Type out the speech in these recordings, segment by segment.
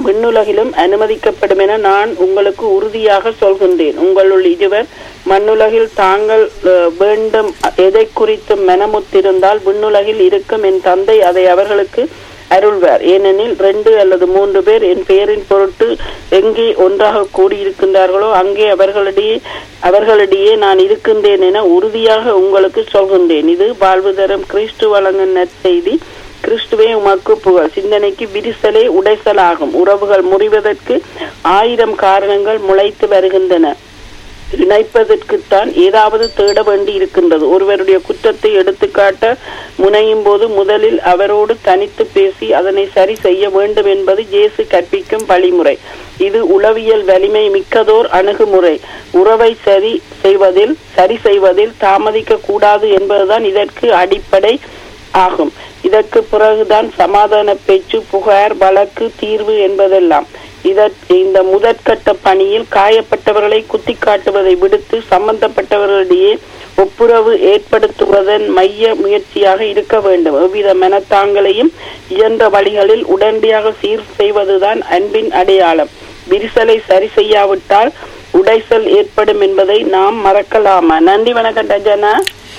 விண்ணுலகிலும் அனுமதிக்கப்படும் என நான் உங்களுக்கு உறுதியாக சொல்கின்றேன் உங்களுள் இருவர் மண்ணுலகில் தாங்கள் அஹ், வேண்டும் எதை குறித்து மனமுத்திருந்தால் விண்ணுலகில் இருக்கும் என் தந்தை அதை அவர்களுக்கு அருள்வார் ஏனெனில் ரெண்டு அல்லது மூன்று பேர் என் பெயரின் பொருட்டு எங்கே ஒன்றாக கூடியிருக்கின்றார்களோ அங்கே அவர்களிடையே அவர்களிடையே நான் இருக்கின்றேன் என உறுதியாக உங்களுக்கு சொல்கின்றேன் இது வாழ்வு தரும் கிறிஸ்து வழங்கும் நற்செய்தி கிறிஸ்துவே உமக்கு புகழ் சிந்தனைக்கு விரிசலே உடைசலாகும் உறவுகள் முறிவதற்கு ஆயிரம் காரணங்கள் முளைத்து வருகின்றன இணைப்பதற்குத்தான் ஏதாவது தேட வேண்டி இருக்கின்றது ஒருவருடைய குற்றத்தை எடுத்துக்காட்ட முனையும் போது முதலில் அவரோடு தனித்து பேசி அதனை சரி செய்ய வேண்டும் என்பது இயேசு கற்பிக்கும் வழிமுறை இது உளவியல் வலிமை மிக்கதோர் அணுகுமுறை உறவை சரி செய்வதில் சரி செய்வதில் தாமதிக்க கூடாது என்பதுதான் இதற்கு அடிப்படை ஆகும் இதற்கு பிறகுதான் சமாதான பேச்சு புகார் வழக்கு தீர்வு என்பதெல்லாம் இதற்- இந்த முதற்கட்ட பணியில் காயப்பட்டவர்களை குத்தி காட்டுவதை விடுத்து சம்பந்தப்பட்டவர்களிடையே ஒப்புரவு ஏற்படுத்துவதன் மைய முயற்சியாக இருக்க வேண்டும் எவ்வித மனத்தாங்களையும் இயன்ற வழிகளில் உடனடியாக சீர் செய்வதுதான் அன்பின் அடையாளம் விரிசலை சரி செய்யாவிட்டால் உடைசல் ஏற்படும் என்பதை நாம் மறக்கலாமா நன்றி வணக்கம் ரஜனா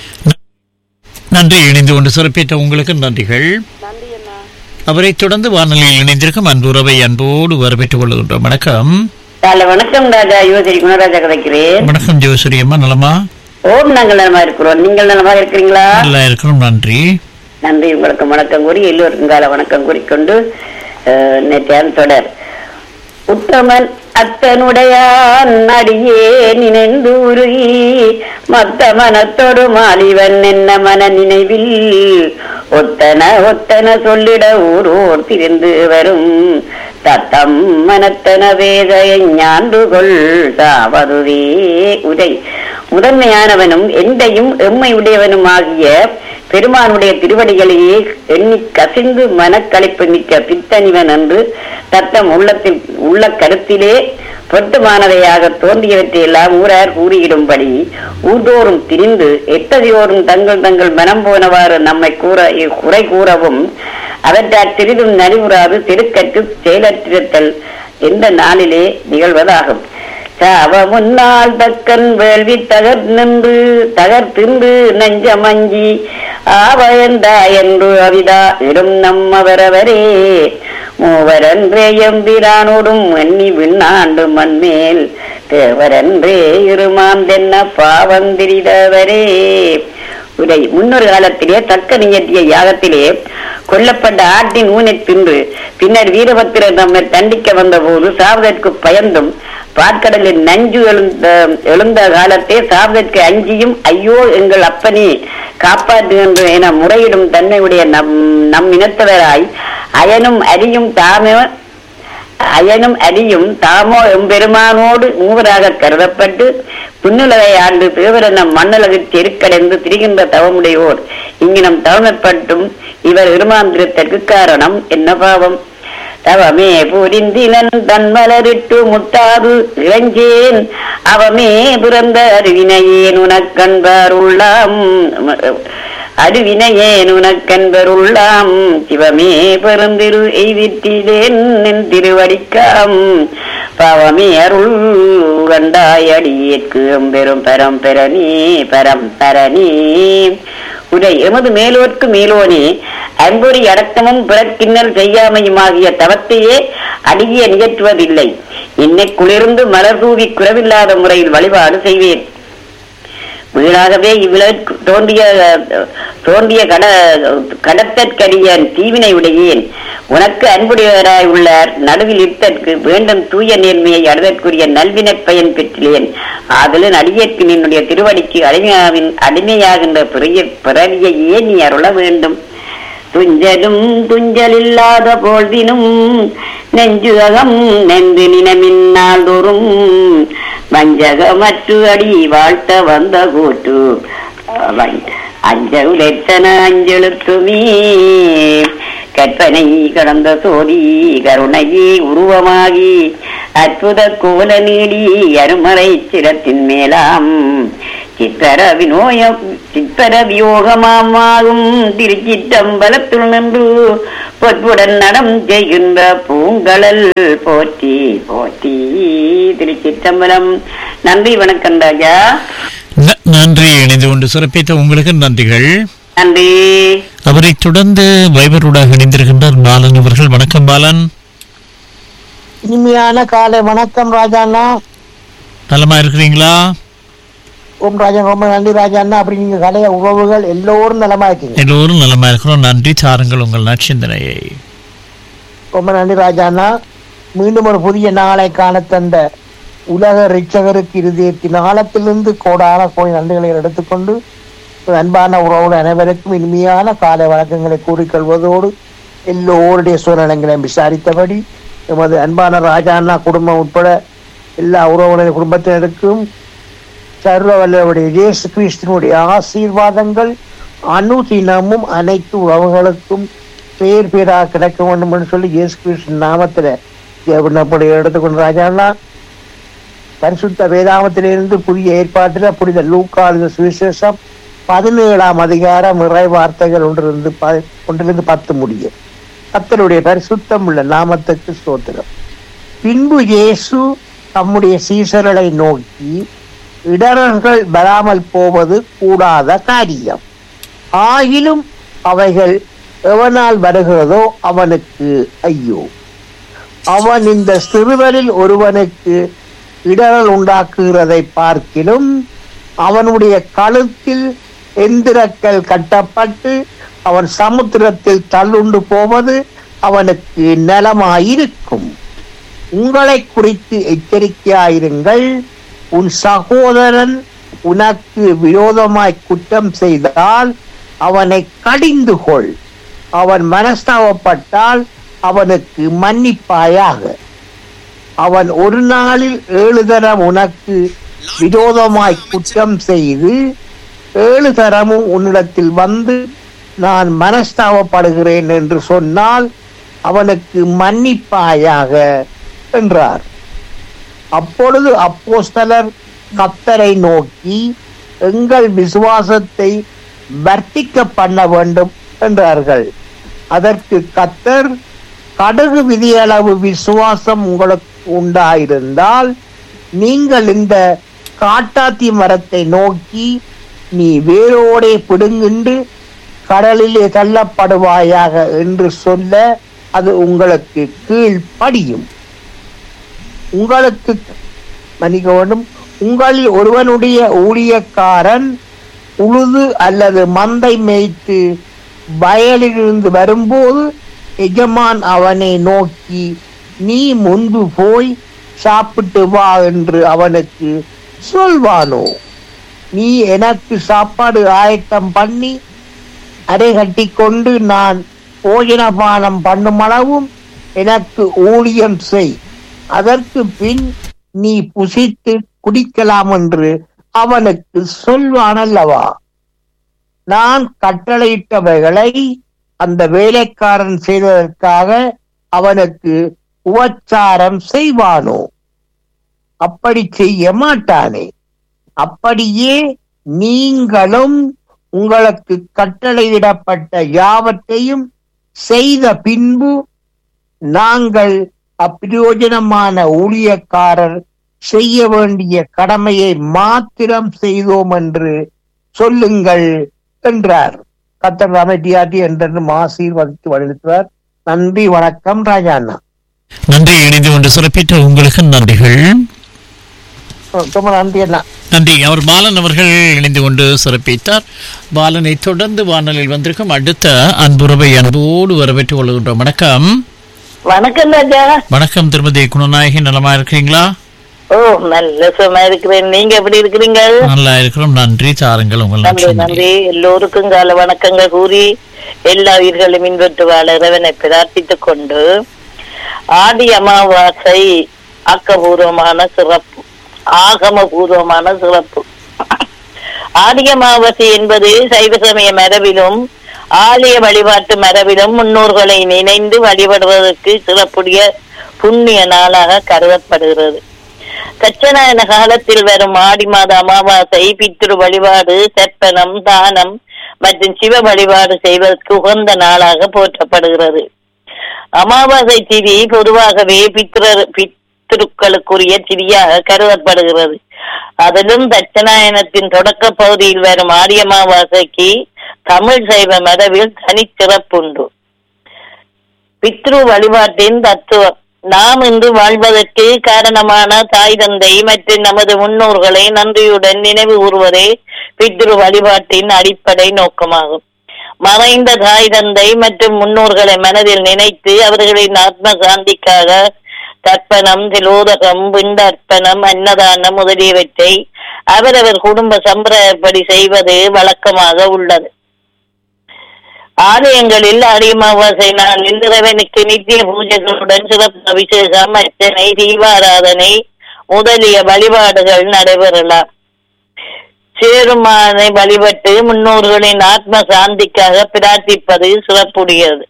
நன்றி இணைந்து கொண்டு சிறப்பித்த உங்களுக்கு நன்றிகள் நன்றி அண்ணா அவரை தொடர்ந்து வானொலியில் இணைந்திருக்கும் அன்புறவை அன்போடு வரவேற்றுக் கொள்கின்றோம் வணக்கம் காலை வணக்கம் ராஜா யுவசரி குணராஜா கதைக்கிறேன் வணக்கம் ஜோசரி அம்மா நலமா ஓம் நாங்கள் நலமா இருக்கிறோம் நீங்கள் நலமா இருக்கிறீங்களா நல்லா இருக்கிறோம் நன்றி நன்றி உங்களுக்கு வணக்கம் கூறி எல்லோருக்கும் கால வணக்கம் கூறிக்கொண்டு அஹ், நேற்றையான் தொடர் உத்தமன் அத்தனுடையான் அடியே நினைந்து உருகி மத்த மனத்தொடு மாலிவன் என்ன மன நினைவில் ஒத்தன ஒத்தன சொல்லிட ஊரோர் திரிந்து வரும் தத்தம் மனத்தன வேதையை ஞாண்டு கொள் சாவதுவே உரை முதன்மையானவனும் எந்தையும் எம்மை உடையவனும் ஆகிய பெருமானுடைய திருவடிகளையே எண்ணி கசிந்து மனக்களிப்பு மிக்க பித்தனிவன் என்று தத்தம் உள்ளத்தில் உள்ள கருத்திலே பொருத்தமானவையாக தோன்றியவற்றையெல்லாம் ஊரார் கூறியிடும்படி ஊர்தோறும் திரிந்து எத்தகையோரும் தங்கள் தங்கள் மனம் போனவாறு நம்மை கூற குறை கூறவும் அவற்றால் சிறிதும் நலிவுறாது திருக்கற்று செயலற்றிருத்தல் எந்த நாளிலே நிகழ்வதாகும் சாவ முன்னால் தக்கன் வேள்வி தகர் நின்று தகர் தின்று நெஞ்சமஞ்சி ஆவயந்தா என்று அவிதா இடும் நம்மவரவரே மூவரன்றே எம்பிரானோடும் எண்ணி விண்ணாண்டு மண்மேல் தேவரன்றே இருமாந்தென்ன பாவந்திரிதவரே உரை முன்னொரு காலத்திலே தக்க நியத்திய யாகத்திலே கொல்லப்பட்ட ஆட்டின் ஊனை தின்று பின்னர் வீரபத்திரர் நம்மை தண்டிக்க வந்தபோது சாவதற்கு பயந்தும் பாற்கடலில் நஞ்சு எழுந்த எழுந்த காலத்தே சாவதற்கு அஞ்சியும் ஐயோ எங்கள் அப்பனே காப்பாற்றுகின்ற என முறையிடும் தன்மையுடைய நம் நம் இனத்தவராய் அயனும் அரியும் தாமே அயனும் அடியும் தாமோ எம்பெருமானோடு மூவராக கருதப்பட்டு புன்னுலகை ஆண்டு தேவரென மண்ணுலகு தெருக்கடைந்து திரிகின்ற தவமுடையோர் இங்கினம் தவமைப்பட்டும் இவர் இருமாந்திரத்திற்கு காரணம் என்ன பாவம் தவமே புரிந்திலன் தன்மலரிட்டு முட்டாது இளஞ்சேன் அவமே பிறந்த அறிவினையேன் உனக்கண்பார் உள்ளாம் அருவினையேன் உனக்கன்பருள்ளாம் சிவமே பெருந்திரு எய்திட்டிலேன் நின் திருவடிக்காம் பாவமே அருள் கண்டாய் அடியேற்கு பெரும் பரம் பெறனே பரம் பரணி உரை எமது மேலோர்க்கு மேலோனே அன்பொறி அடக்கமும் பிறக்கின்னல் செய்யாமையுமாகிய தவத்தையே அடியே நிகழ்த்துவதில்லை என்னை குளிர்ந்து மலர் தூவி குறவில்லாத முறையில் வழிபாடு செய்வேன் வீணாகவே இவ்விலகு தோன்றிய தோன்றிய கட கடத்தற்கரியன் தீவினை உடையேன் உனக்கு அன்புடையவராய் உள்ளார் நடுவில் இருத்தற்கு வேண்டும் தூய நேர்மையை அடைதற்குரிய நல்வினை பயன் பெற்றிலேன் ஆதலின் அடியேற்கு நின்னுடைய திருவடிக்கு அடிமையாவின் அடிமையாகின்ற பிறைய பிறவியையே நீ அருள வேண்டும் துஞ்சலும் துஞ்சலில்லாத பொழுதினும் நெஞ்சுகம் நெந்து நினமின்னால் தோறும் வஞ்சகமற்று அடி வாழ்த்த வந்த கூட்டு அவன் அஞ்ச உழைத்தன அஞ்செழுத்துமே கற்பனை கடந்த சோதி கருணையே உருவமாகி அற்புத கோல நீடி அருமறை சிரத்தின் மேலாம் சித்தர வினோயம் சித்தர வியோகமாகும் திருச்சிற்றம்பலத்துள் நின்று பொற்புடன் நடம் செய்கின்ற பூங்கழல் போற்றி போற்றி திருச்சிற்றம்பலம் நன்றி வணக்கம் ராஜா ந- நன்றி இணைந்து கொண்டு சிறப்பித்த உங்களுக்கு நன்றிகள் நன்றி அவரை தொடர்ந்து வைபரோடாக இணைந்திருக்கின்றார் பாலன் அவர்கள் வணக்கம் பாலன் இனிமையான காலை வணக்கம் ராஜாண்ணா நலமா இருக்கிறீங்களா ஓம் ராஜா ரொம்ப நன்றி ராஜாண்ணா அப்படி நீங்க கலைய உறவுகள் எல்லோரும் நலமா இருக்கீங்க எல்லோரும் நலமா இருக்கிறோம் நன்றி தாருங்கள் உங்கள் நற்சிந்தனையை ரொம்ப நன்றி ராஜாண்ணா மீண்டும் ஒரு புதிய நாளை காண தந்த உலக ரிச்சகருக்கு இருதயத்தின் ஆழத்திலிருந்து கோடான கோடி நன்றிகளை எடுத்துக்கொண்டு ஒரு அன்பான உறவுகள் அனைவருக்கும் இனிமையான காலை வணக்கங்களை கூறிக்கொள்வதோடு எல்லோருடைய சூழ்நிலைகளையும் விசாரித்தபடி எமது அன்பான ராஜாண்ணா குடும்பம் உட்பட எல்லா உறவுகளின் குடும்பத்தினருக்கும் சர்வ வல்லவருடைய இயேசு கிறிஸ்துவனுடைய ஆசீர்வாதங்கள் அனுதினமும் அனைத்து உறவுகளுக்கும் பேர் பேராக கிடைக்க வேண்டும் என்று சொல்லி இயேசு கிறிஸ்து நாமத்துல விண்ணப்படி எடுத்துக்கொண்டு ராஜாண்ணா பரிசுத்த வேதாமத்திலிருந்து புதிய ஏற்பாட்டில் புனித லூக்காளுத சுவிசேஷம் பதினேழாம் அதிகாரம் இறை வார்த்தைகள் ஒன்றிலிருந்து ப- ஒன்றிலிருந்து பத்து முடியும் கர்த்தருடைய பரிசுத்தம் உள்ள நாமத்துக்கு ஸ்தோத்திரம் பின்பு இயேசு தம்முடைய சீசர்களை நோக்கி இடரல்கள் வராமல் போவது கூடாத காரியம் ஆகிலும் அவைகள் எவனால் வருகிறதோ அவனுக்கு ஐயோ அவன் இந்த சிறுவரில் ஒருவனுக்கு இடரல் உண்டாக்குகிறதை பார்க்கிலும் அவனுடைய கழுத்தில் எந்திரக்கல் கட்டப்பட்டு அவன் சமுத்திரத்தில் தள்ளுண்டு போவது அவனுக்கு நலமாயிருக்கும் உங்களை குறித்து எச்சரிக்கையாயிருங்கள் உன் சகோதரன் உனக்கு விரோதமாய் குற்றம் செய்தால் அவனை கடிந்து கொள் அவன் மனஸ்தாபப்பட்டால் அவனுக்கு மன்னிப்பாயாக அவன் ஒரு நாளில் ஏழு தரம் உனக்கு விரோதமாய் குற்றம் செய்து ஏழு தரமும் உன்னிடத்தில் வந்து நான் மனஸ்தாபப்படுகிறேன் என்று சொன்னால் அவனுக்கு மன்னிப்பாயாக என்றார் அப்பொழுது அப்போஸ்தலர் கத்தரை நோக்கி எங்கள் விசுவாசத்தை வர்த்திக்க பண்ண வேண்டும் என்றார்கள் அதற்கு கத்தர் கடுகு விதியளவு விசுவாசம் உங்களுக்கு உண்டாயிருந்தால் நீங்கள் இந்த காட்டாத்தி மரத்தை நோக்கி நீ வேரோடே பிடுங்கின்று கடலிலே தள்ளப்படுவாயாக என்று சொல்ல அது உங்களுக்கு கீழ்ப்படியும் உங்களுக்கு மன்னிக்க வேண்டும் உங்களில் ஒருவனுடைய ஊழியக்காரன் உழுது அல்லது மந்தை மேய்த்து வயலிலிருந்து வரும்போது எஜமான் அவனை நோக்கி நீ முன்பு போய் சாப்பிட்டு வா என்று அவனுக்கு சொல்வானோ நீ எனக்கு சாப்பாடு ஆயத்தம் பண்ணி அரை கட்டி கொண்டு நான் போஜனபானம் பண்ணும் அளவும் எனக்கு ஊழியம் செய் அதற்கு பின் நீ புசித்து குடிக்கலாம் என்று அவனுக்கு சொல்வானல்லவா நான் கட்டளையிட்டவைகளை அந்த வேலைக்காரன் செய்ததற்காக அவனுக்கு உபச்சாரம் செய்வானோ அப்படி செய்ய மாட்டானே அப்படியே நீங்களும் உங்களுக்கு கட்டளையிடப்பட்ட யாவற்றையும் செய்த பின்பு நாங்கள் அப்பிரயோஜனமான ஊழியக்காரர் செய்ய வேண்டிய கடமையை மாத்திரம் செய்தோம் என்று சொல்லுங்கள் என்றார் கத்தர் அமைதியாட்டி என்றென்றும் ஆசீர்வதித்து வழித்துவார் நன்றி வணக்கம் ராஜாண்ணா நன்றி இணைந்து கொண்டு சிறப்பித்த உங்களுக்கு நன்றிகள் ரொம்ப நன்றி அண்ணா நன்றி அவர் பாலன் அவர்கள் இணைந்து கொண்டு சிறப்பித்தார் பாலனை தொடர்ந்து வானலில் வந்திருக்கும் அடுத்த அன்புறவை அன்போடு வரவேற்றுக் கொள்கின்றோம் வணக்கம் வணக்கம் ராஜா வணக்கம் திருமதி குணநாயகி நலமா இருக்கிறீங்களா ஓ நல்ல சும்மா இருக்கிறேன் நீங்க எப்படி இருக்கிறீங்க நல்லா இருக்கிறோம் நன்றி தாருங்கள் உங்கள் நன்றி நன்றி நன்றி எல்லோருக்கும் கால வணக்கங்கள் கூறி எல்லா உயிர்களும் மின்பற்று வாழ இறைவனை பிரார்த்தித்துக் கொண்டு ஆடி அமாவாசை ஆக்கபூர்வமான சிறப்பு ஆகமபூர்வமான சிறப்பு ஆடி அமாவாசை என்பது சைவ சமய மரபிலும் ஆலய வழிபாட்டு மரபிலும் முன்னோர்களை நினைந்து வழிபடுவதற்கு சிறப்புடைய புண்ணிய நாளாக கருதப்படுகிறது தட்சநாயன காலத்தில் வரும் ஆடி மாத அமாவாசை பித்ரு வழிபாடு தெப்பனம் தானம் மற்றும் சிவ வழிபாடு செய்வதற்கு உகந்த நாளாக போற்றப்படுகிறது அமாவாசை திதி பொதுவாகவே பித்ர பித்ருக்களுக்குரிய திதியாக கருதப்படுகிறது அதிலும் தட்சநாயனத்தின் தொடக்க பகுதியில் வரும் ஆடி அமாவாசைக்கு தமிழ் சைவ மரபில் தனிச்சிறப்புண்டு பித்ரு வழிபாட்டின் தத்துவம் நாம் இன்று வாழ்வதற்கு காரணமான தாய் தந்தை மற்றும் நமது முன்னோர்களை நன்றியுடன் நினைவு கூறுவதே பித்ரு வழிபாட்டின் அடிப்படை நோக்கமாகும் மறைந்த தாய் தந்தை மற்றும் முன்னோர்களை மனதில் நினைத்து அவர்களின் ஆத்ம சாந்திக்காக தர்ப்பணம் திலோதகம் பிண்ட அர்ப்பணம் அன்னதானம் முதலியவற்றை அவரவர் குடும்ப சம்பிரதாயப்படி செய்வது வழக்கமாக உள்ளது ஆலயங்களில் ஆடி அமாவாசை நாளில் இறைவனுக்கு நித்திய பூஜைகளுடன் சிறப்பு அபிஷேகம் அர்ச்சனை தீபாராதனை முதலிய வழிபாடுகள் நடைபெறலாம் சேருமானை வழிபட்டு முன்னோர்களின் ஆத்ம சாந்திக்காக பிரார்த்திப்பது சிறப்புடையது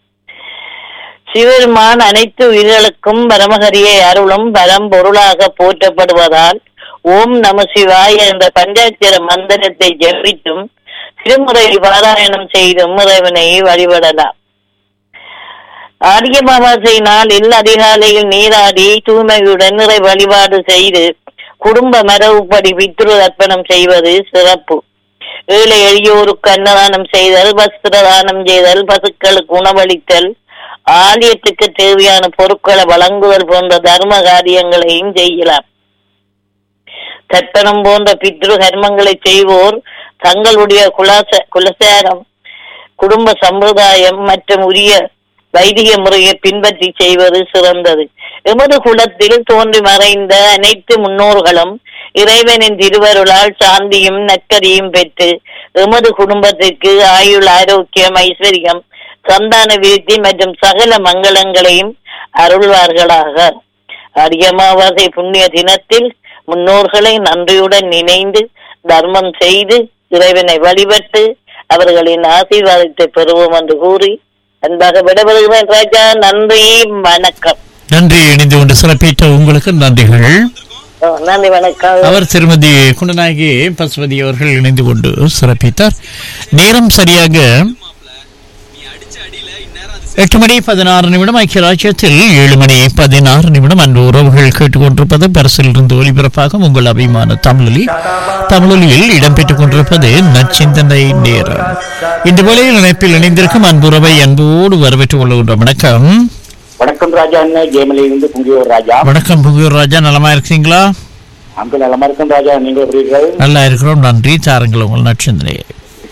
சிவருமான் அனைத்து உயிர்களுக்கும் பரமஹரியை அருளும் பரம்பொருளாக போற்றப்படுவதால் ஓம் நம சிவாய என்ற பஞ்சாட்சர மந்திரத்தை ஜெபித்தும் திருமுறை பாராயணம் செய்தும் இறைவனை வழிபடலாம் ஆரிய அமாவாசை நாளில் அதிகாலையில் நீராடி தூய்மையுடன் இறை வழிபாடு செய்து குடும்ப மரபுப்படி பித்ரு அர்ப்பணம் செய்வது சிறப்பு ஏழை எளியோருக்கு அன்னதானம் செய்தல் வஸ்திர தானம் செய்தல் பசுக்களுக்கு உணவளித்தல் ஆலயத்துக்கு தேவையான பொருட்களை வழங்குதல் போன்ற தர்ம காரியங்களையும் செய்யலாம் தர்ப்பணம் போன்ற பித்ரு கர்மங்களை செய்வோர் தங்களுடைய குலாச குலசாரம் குடும்ப சம்பிரதாயம் மற்றும் உரிய வைதிக முறையை பின்பற்றி செய்வது சிறந்தது எமது குலத்தில் தோன்றி மறைந்த அனைத்து முன்னோர்களும் இறைவனின் திருவருளால் சாந்தியும் நற்கதியும் பெற்று எமது குடும்பத்திற்கு ஆயுள் ஆரோக்கியம் ஐஸ்வர்யம் சந்தான விருத்தி மற்றும் சகல மங்களங்களையும் அருள்வார்களாக அரியமாவாசை புண்ணிய தினத்தில் முன்னோர்களை நன்றியுடன் நினைந்து தர்மம் செய்து இறைவனை வழிபட்டு அவர்களின் ஆசீர்வாதத்தை பெறுவோம் என்று கூறி அன்பாக விடைபெறுகிறேன் ராஜா நன்றி வணக்கம் நன்றி இணைந்து கொண்டு சிறப்பித்த உங்களுக்கு நன்றிகள் ஓ, நன்றி வணக்கம் அவர் திருமதி குண்டநாயகி பசுபதி அவர்கள் இணைந்து கொண்டு சிறப்பித்தார் நேரம் சரியாக எட்டு மணி பதினாறு நிமிடம் ஐக்கிய ராஜ்யத்தில் ஏழு மணி பதினாறு நிமிடம் அன்பு உறவுகள் கேட்டுக்கொண்டிருப்பது பரிசில் இருந்து ஒளிபரப்பாகும் உங்கள் அபிமான தமிழொலி தமிழொலியில் இடம்பெற்றுக் கொண்டிருப்பது நச்சிந்தனை நேரம் இந்த வேளையில் இணைப்பில் இணைந்திருக்கும் அன்புறவை அன்போடு வரவேற்றுக் கொள்கின்ற வணக்கம் வணக்கம் ராஜா அண்ணன் ஜெயமலையிலிருந்து புங்கியூர் ராஜா வணக்கம் புகூர் ராஜா நலமா இருக்கீங்களா அங்கு நலமா இருக்கும் ராஜா நீங்க எப்படி இருக்கிறது நல்லா இருக்கிறோம் நன்றி தாருங்கள் உங்கள் நட்சத்திரையை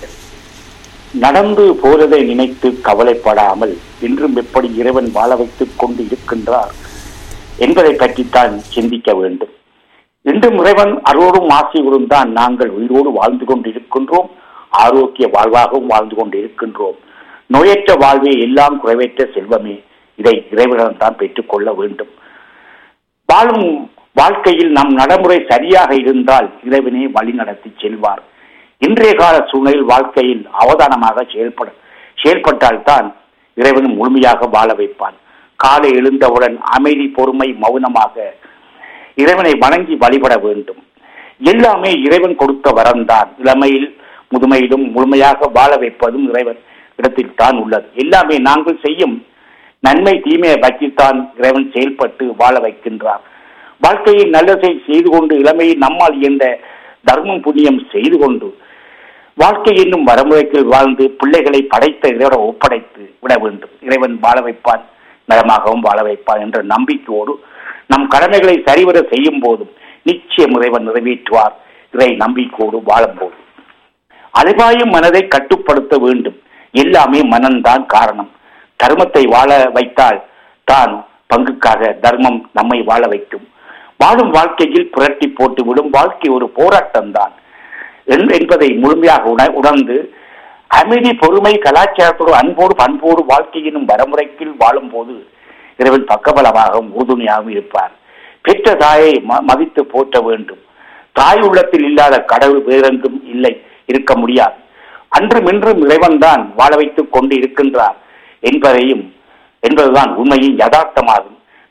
நடந்து போறதை நினைத்து கவலைப்படாமல் இன்றும் எப்படி இறைவன் வாழ வைத்துக் கொண்டு இருக்கின்றார் என்பதை பற்றித்தான் சிந்திக்க வேண்டும் இன்றும் இறைவன் அருளோடும் ஆசையோடும் தான் நாங்கள் உயிரோடு வாழ்ந்து கொண்டிருக்கின்றோம் ஆரோக்கிய வாழ்வாகவும் வாழ்ந்து கொண்டு இருக்கின்றோம் நோயற்ற வாழ்வே எல்லாம் குறைவற்ற செல்வமே இதை இறைவனிடம் தான் பெற்றுக்கொள்ள வேண்டும் வாழும் வாழ்க்கையில் நம் நடைமுறை சரியாக இருந்தால் இறைவனே வழி நடத்தி செல்வார் இன்றைய கால சூழ்நிலையில் வாழ்க்கையில் அவதானமாக செயல்பட செயல்பட்டால்தான் இறைவனும் முழுமையாக வாழ வைப்பான் காலை எழுந்தவுடன் அமைதி பொறுமை மௌனமாக இறைவனை வணங்கி வழிபட வேண்டும் எல்லாமே இறைவன் கொடுத்த வரம்தான் இளமையில் முதுமையிலும் முழுமையாக வாழ வைப்பதும் இறைவன் இடத்தில் தான் உள்ளது எல்லாமே நாங்கள் செய்யும் நன்மை தீமையை வைத்துத்தான் இறைவன் செயல்பட்டு வாழ வைக்கின்றார் வாழ்க்கையில் நல்லதை செய்து கொண்டு இளமையில் நம்மால் இயன்ற தர்மம் புண்ணியம் செய்து கொண்டு வாழ்க்கை என்னும் வரமுறைக்குள் வாழ்ந்து பிள்ளைகளை படைத்த இறைவனை ஒப்படைத்து விட வேண்டும் இறைவன் வாழ வைப்பான் நலமாகவும் வாழ வைப்பான் என்ற நம்பிக்கையோடு நம் கடமைகளை சரிவர செய்யும் போதும் நிச்சயம் இறைவன் நிறைவேற்றுவார் இறை நம்பிக்கையோடு வாழும்போது அலைபாயும் மனதை கட்டுப்படுத்த வேண்டும் எல்லாமே மனம்தான் காரணம் தர்மத்தை வாழ வைத்தால் தான் பங்குக்காக தர்மம் நம்மை வாழ வைக்கும் வாழும் வாழ்க்கையில் புரட்டி போட்டு விடும் வாழ்க்கை ஒரு போராட்டம் தான் என்பதை முழுமையாக உண- உணர்ந்து அமைதி பொறுமை கலாச்சாரத்தோடு அன்போடு பண்போடு வாழ்க்கையினும் வரமுறைக்கில் வாழும் போது இறைவன் பக்கபலமாகவும் உறுதுணையாகவும் இருப்பார் பெற்ற தாயை ம- மதித்து போற்ற வேண்டும் தாய் உள்ளத்தில் இல்லாத கடவுள் வேறெங்கும் இல்லை இருக்க முடியாது அன்றும் இன்றும் இறைவன் தான் வாழ வைத்துக் கொண்டு இருக்கின்றார் என்பதையும் என்பதுதான் உண்மையின் யதார்த்தமாகும்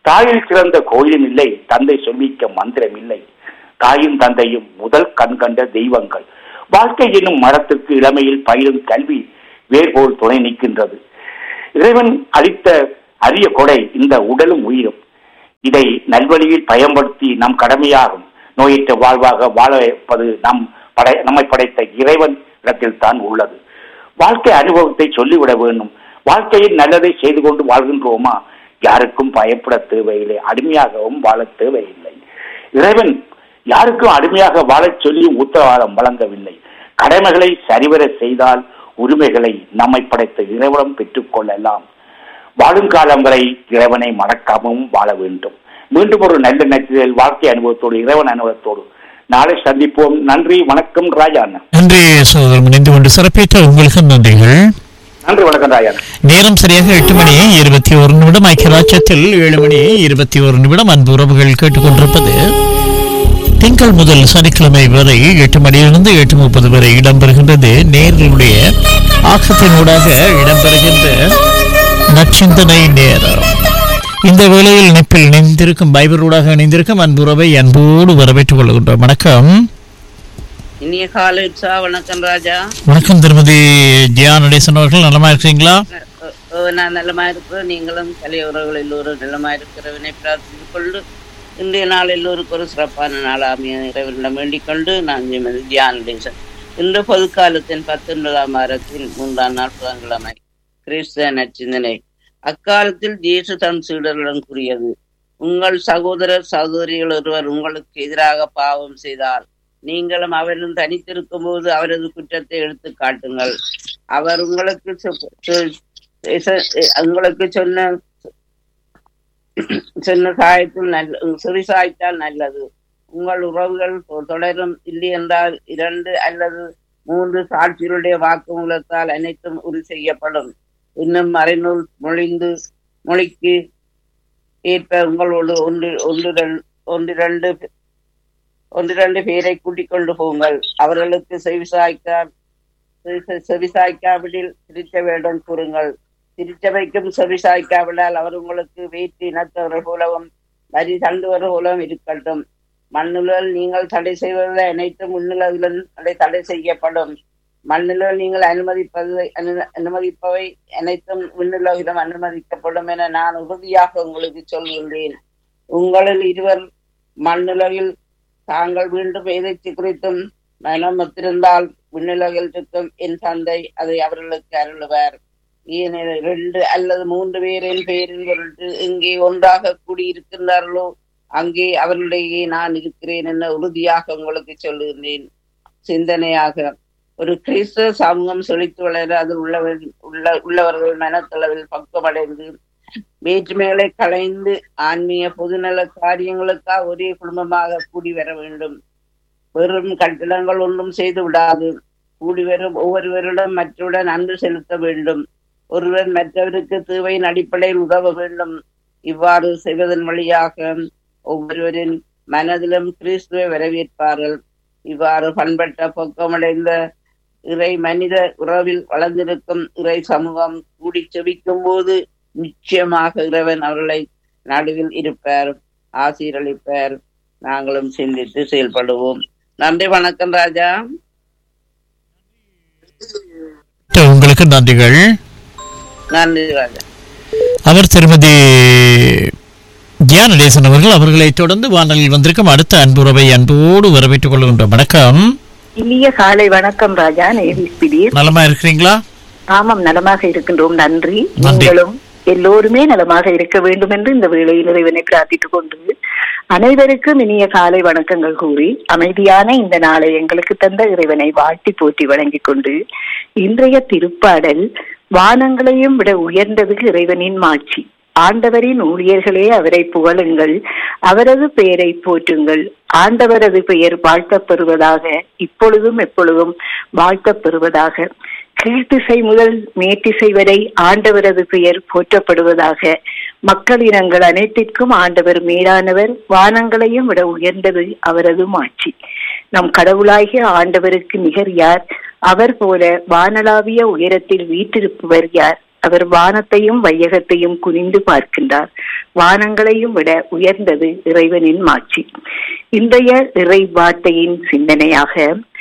தாயில் சிறந்த கோயிலும் இல்லை தந்தை சொல்லிக்க மந்திரம் இல்லை தாயும் தந்தையும் முதல் கண் கண்ட தெய்வங்கள் வாழ்க்கை என்னும் மரத்திற்கு இளமையில் பயிலும் கல்வி வேர்போல் துணை நிற்கின்றது இறைவன் அளித்த அரிய கொடை இந்த உடலும் உயிரும் இதை நல்வழியில் பயன்படுத்தி நம் கடமையாகும் நோயற்ற வாழ்வாக வாழ வைப்பது நம் படை நம்மை படைத்த இறைவன் இடத்தில் தான் உள்ளது வாழ்க்கை அனுபவத்தை சொல்லிவிட வேண்டும் வாழ்க்கையில் நல்லதை செய்து கொண்டு வாழ்கின்றோமா யாருக்கும் பயப்பட தேவையில்லை அடிமையாகவும் வாழ தேவையில்லை இறைவன் யாருக்கும் அடிமையாக வாழச் சொல்லியும் உத்தரவாதம் வழங்கவில்லை கடமைகளை சரிவர செய்தால் உரிமைகளை நம்மை படைத்த இறைவனம் பெற்றுக் கொள்ளலாம் வாழும் காலம் வரை இறைவனை மறக்காமவும் வாழ வேண்டும் மீண்டும் ஒரு நல்ல நச்சிதல் வாழ்க்கை அனுபவத்தோடு இறைவன் அனுபவத்தோடு நாளை சந்திப்போம் நன்றி வணக்கம் ராஜா அண்ணா நன்றி சகோதரர் இணைந்து கொண்டு சிறப்பித்த உங்களுக்கு நன்றிகள் நன்றி வணக்கம் ராஜா அண்ணா நேரம் சரியாக எட்டு மணி இருபத்தி ஒரு நிமிடம் ஐக்கியராட்சத்தில் ஏழு மணி இருபத்தி ஒரு நிமிடம் அன்பு உறவுகள் கேட்டுக்கொண்டிருப்பது திங்கள் முதல் சனிக்கிழமை வரை எட்டு மணியிலிருந்து எட்டு முப்பது வரை இடம்பெறுகின்றது நேர்களுடைய ஆக்கத்தினூடாக இடம்பெறுகின்ற நச்சிந்தனை நேரம் இந்த வேளையில் இணைப்பில் இணைந்திருக்கும் பைபரோடாக இணைந்திருக்கும் அன்புறவை அன்போடு வரவேற்றுக் கொள்கின்றோம் வணக்கம் இனிய காலை உற்சா வணக்கம் ராஜா வணக்கம் திருமதி ஜியா நடேசன் அவர்கள் நலமா இருக்கீங்களா அஹ் அஹ் நான் நலமா இருக்கிறேன் நீங்களும் கலையுறவுகள் எல்லோரும் நலமா இருக்கிறவனை பிரார்த்தித்துக் கொண்டு இன்றைய நாள் எல்லோருக்கும் ஒரு சிறப்பான நாளாமிய இறைவனிடம் வேண்டிக் கொண்டு நான் எமது தியான டேசன் இன்று பொதுக்காலத்தின் பத்தொன்பதாம் வாரத்தின் மூன்றாம் நாள் புதன்கிழமை கிறிஸ்தவ நச்சிந்தனை அக்காலத்தில் இயேசு தன் சீடர்களிடம் கூறியது உங்கள் சகோதரர் சகோதரிகள் ஒருவர் உங்களுக்கு எதிராக பாவம் செய்தால் நீங்களும் அவரும் தனித்திருக்கும் போது அவரது குற்றத்தை எடுத்து காட்டுங்கள் அவர் உங்களுக்கு சொ- சொ- சொ- உங்களுக்கு சொன்ன சொன்ன சாயத்தில் நல்ல சிறு சாய்த்தால் நல்லது உங்கள் உறவுகள் தொ- தொடரும் இல்லை என்றால் இரண்டு அல்லது மூன்று சாட்சிகளுடைய வாக்குமூலத்தால் அனைத்தும் உறுதி செய்யப்படும் இன்னும் மறைநூல் மொழிந்து மொழிக்கு ஏற்ப உங்களோடு ஒன்று ஒன்று ஒன்றிரண்டு ஒன்றிரண்டு பேரை கூட்டிக் கொண்டு போங்கள் அவர்களுக்கு செவிசாய்க்கால் செவி- செவிசாய்க்காவிடில் திருச்ச வேடம் கூறுங்கள் திருச்சபைக்கும் செவிசாய்க்காவிடால் அவர் உங்களுக்கு வேற்று இனத்தவர்கள் போலவும் வரி தண்டுவர் போலவும் இருக்கட்டும் மண்ணுலல் நீங்கள் தடை செய்வதை அனைத்தும் முன்னுலகிலும் தடை தடை செய்யப்படும் மண்ணுலல் நீங்கள் அனுமதிப்பது அனு- அனுமதிப்பவை அனைத்தும் விண்ணுலகிலும் அனுமதிக்கப்படும் என நான் உறுதியாக உங்களுக்கு சொல்கின்றேன் உங்களில் இருவர் மண்ணுலகில் தாங்கள் மீண்டும் எதிர்ச்சி குறித்தும் மனம் ஒத்திருந்தால் விண்ணுலகில் இருக்கும் என் தந்தை அதை அவர்களுக்கு அருளுவார் ஏனெனில் இரண்டு அல்லது மூன்று பேரின் பெயரின் பொருட்டு இங்கே ஒன்றாக கூடியிருக்கின்றார்களோ அங்கே அவர்களுடைய நான் இருக்கிறேன் என உறுதியாக உங்களுக்கு சொல்லுகின்றேன் சிந்தனையாக ஒரு கிறிஸ்தவ சமூகம் செழித்து வளர அதில் உள்ளவர் உள்ள உள்ளவர்கள் மனத்தளவில் பக்குவமடைந்து வேற்றுமைகளை களைந்து ஆன்மீக பொதுநல காரியங்களுக்காக ஒரே குடும்பமாக கூடி வர வேண்டும் வெறும் கட்டிடங்கள் ஒன்றும் செய்து விடாது கூடி வரும் ஒவ்வொருவரிடம் மற்றவுடன் அன்பு செலுத்த வேண்டும் ஒருவர் மற்றவருக்கு தேவையின் அடிப்படையில் உதவ வேண்டும் இவ்வாறு செய்வதன் வழியாக ஒவ்வொருவரின் மனதிலும் கிறிஸ்துவை வரவேற்பார்கள் இவ்வாறு பண்பட்ட பக்குவமடைந்த இறை மனித உறவில் வளர்ந்திருக்கும் இறை சமூகம் கூடி செபிக்கும் போது நிச்சயமாக இறைவன் அவர்களை நடுவில் இருப்பார் ஆசீரளிப்பார் நாங்களும் சிந்தித்து செயல்படுவோம் நன்றி வணக்கம் ராஜா உங்களுக்கு நன்றிகள் நன்றி ராஜா அவர் திருமதி ஜியா நடேசன் அவர்கள் அவர்களை தொடர்ந்து வானலில் வந்திருக்கும் அடுத்த அன்புறவை அன்போடு வரவேற்றுக் கொள்கின்றோம் வணக்கம் இனிய காலை வணக்கம் ராஜா நேவிஸ்பிடீர் நலமா இருக்கிறீங்களா ஆமாம் நலமாக இருக்கின்றோம் நன்றி நன்றி. நீங்களும் எல்லோருமே நலமாக இருக்க வேண்டும் என்று இந்த வேளையில் இறைவனை பிரார்த்தித்துக் கொண்டு அனைவருக்கும் இனிய காலை வணக்கங்கள் கூறி அமைதியான இந்த நாளை எங்களுக்கு தந்த இறைவனை வாழ்த்தி போற்றி வழங்கிக் கொண்டு இன்றைய திருப்பாடல் வானங்களையும் விட உயர்ந்தது இறைவனின் மாட்சி ஆண்டவரின் ஊழியர்களே அவரை புகழுங்கள் அவரது பெயரை போற்றுங்கள் ஆண்டவரது பெயர் வாழ்த்தப் பெறுவதாக இப்பொழுதும் எப்பொழுதும் வாழ்த்தப் பெறுவதாக கீழ்த்திசை முதல் மேற்றிசை வரை ஆண்டவரது பெயர் போற்றப்படுவதாக மக்களினங்கள் அனைத்திற்கும் ஆண்டவர் மேலானவர் வானங்களையும் விட உயர்ந்தது அவரது மாட்சி நம் கடவுளாகிய ஆண்டவருக்கு நிகர் யார் அவர் போல வானளாவிய உயரத்தில் வீற்றிருப்பவர் யார் அவர் வானத்தையும் வையகத்தையும் குனிந்து பார்க்கின்றார் வானங்களையும் விட உயர்ந்தது இறைவனின் மாட்சி இன்றைய இறை வார்த்தையின் சிந்தனையாக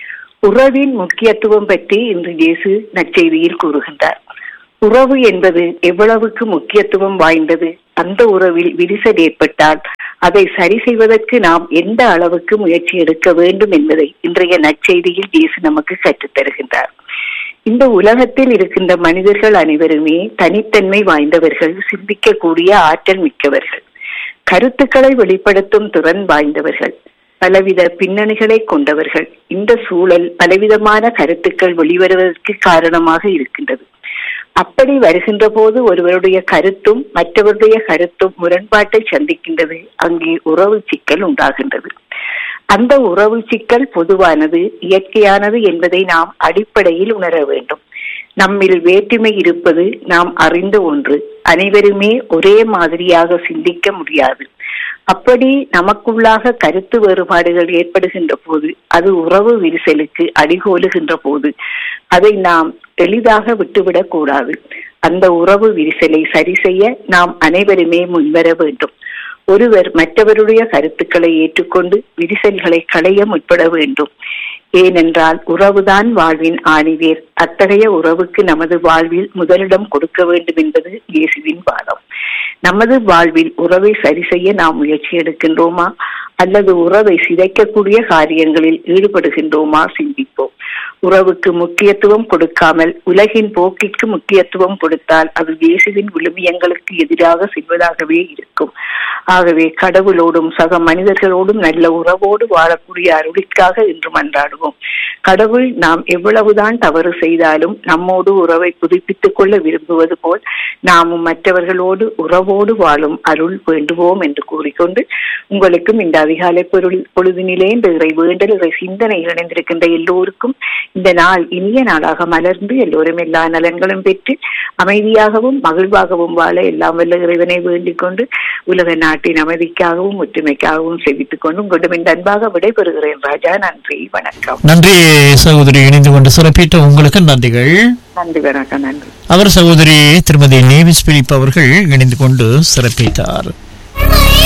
உறவின் முக்கியத்துவம் பற்றி இன்று இயேசு நற்செய்தியில் கூறுகின்றார் உறவு என்பது எவ்வளவுக்கு முக்கியத்துவம் வாய்ந்தது அந்த உறவில் விரிசல் ஏற்பட்டால் அதை சரி செய்வதற்கு நாம் எந்த அளவுக்கு முயற்சி எடுக்க வேண்டும் என்பதை இன்றைய நற்செய்தியில் இயேசு நமக்கு கற்றுத் தருகின்றார் இந்த உலகத்தில் இருக்கின்ற மனிதர்கள் அனைவருமே தனித்தன்மை வாய்ந்தவர்கள் சிந்திக்கக்கூடிய ஆற்றல் மிக்கவர்கள் கருத்துக்களை வெளிப்படுத்தும் திறன் வாய்ந்தவர்கள் பலவித பின்னணிகளை கொண்டவர்கள் இந்த சூழல் பலவிதமான கருத்துக்கள் வெளிவருவதற்கு காரணமாக இருக்கின்றது அப்படி வருகின்ற போது ஒருவருடைய கருத்தும் மற்றவருடைய கருத்தும் முரண்பாட்டை சந்திக்கின்றது அங்கே உறவு சிக்கல் உண்டாகின்றது அந்த உறவு சிக்கல் பொதுவானது இயற்கையானது என்பதை நாம் அடிப்படையில் உணர வேண்டும் நம்மில் வேற்றுமை இருப்பது நாம் அறிந்த ஒன்று அனைவருமே ஒரே மாதிரியாக சிந்திக்க முடியாது அப்படி நமக்குள்ளாக கருத்து வேறுபாடுகள் ஏற்படுகின்ற போது அது உறவு விரிசலுக்கு அடிகோலுகின்ற போது அதை நாம் எளிதாக விட்டுவிடக் கூடாது அந்த உறவு விரிசலை சரி செய்ய நாம் அனைவருமே முன்வர வேண்டும் ஒருவர் மற்றவருடைய கருத்துக்களை ஏற்றுக்கொண்டு விரிசல்களை களைய முற்பட வேண்டும் ஏனென்றால் உறவுதான் வாழ்வின் ஆணிவேர் அத்தகைய உறவுக்கு நமது வாழ்வில் முதலிடம் கொடுக்க வேண்டும் என்பது இயேசுவின் பாடம் நமது வாழ்வில் உறவை சரி செய்ய நாம் முயற்சி எடுக்கின்றோமா அல்லது உறவை சிதைக்கக்கூடிய காரியங்களில் ஈடுபடுகின்றோமா சிந்திப்போம் உறவுக்கு முக்கியத்துவம் கொடுக்காமல் உலகின் போக்கிற்கு முக்கியத்துவம் கொடுத்தால் அது இயேசுவின் விழுமியங்களுக்கு எதிராக செல்வதாகவே இருக்கும் ஆகவே கடவுளோடும் சக மனிதர்களோடும் நல்ல உறவோடு வாழக்கூடிய அருளிக்காக இன்று மன்றாடுவோம் கடவுள் நாம் எவ்வளவுதான் தவறு செய்தாலும் நம்மோடு உறவை புதுப்பித்துக் கொள்ள விரும்புவது போல் நாமும் மற்றவர்களோடு உறவோடு வாழும் அருள் வேண்டுவோம் என்று கூறிக்கொண்டு உங்களுக்கும் இந்த அதிகாலை பொருள் பொழுதினிலே இந்த இறை வேண்டல் இறை சிந்தனை இணைந்திருக்கின்ற எல்லோருக்கும் இந்த நாள் இனிய நாளாக மலர்ந்து எல்லோரும் எல்லா நலன்களும் பெற்று அமைதியாகவும் மகிழ்வாகவும் வாழ எல்லாம் வல்ல இறைவனை வேண்டிக் கொண்டு உலக நாட்டின் அமைதிக்காகவும் ஒற்றுமைக்காகவும் செவித்துக் கொண்டு உங்களிடம் இந்த அன்பாக விடைபெறுகிறேன் ராஜா நன்றி வணக்கம் நன்றி சகோதரி இணைந்து கொண்டு சிறப்பித்த உங்களுக்கு நன்றிகள் நன்றி வணக்கம் நன்றி அவர் சகோதரி திருமதி நேவிஸ் பிலிப் அவர்கள் இணைந்து கொண்டு சிறப்பித்தார்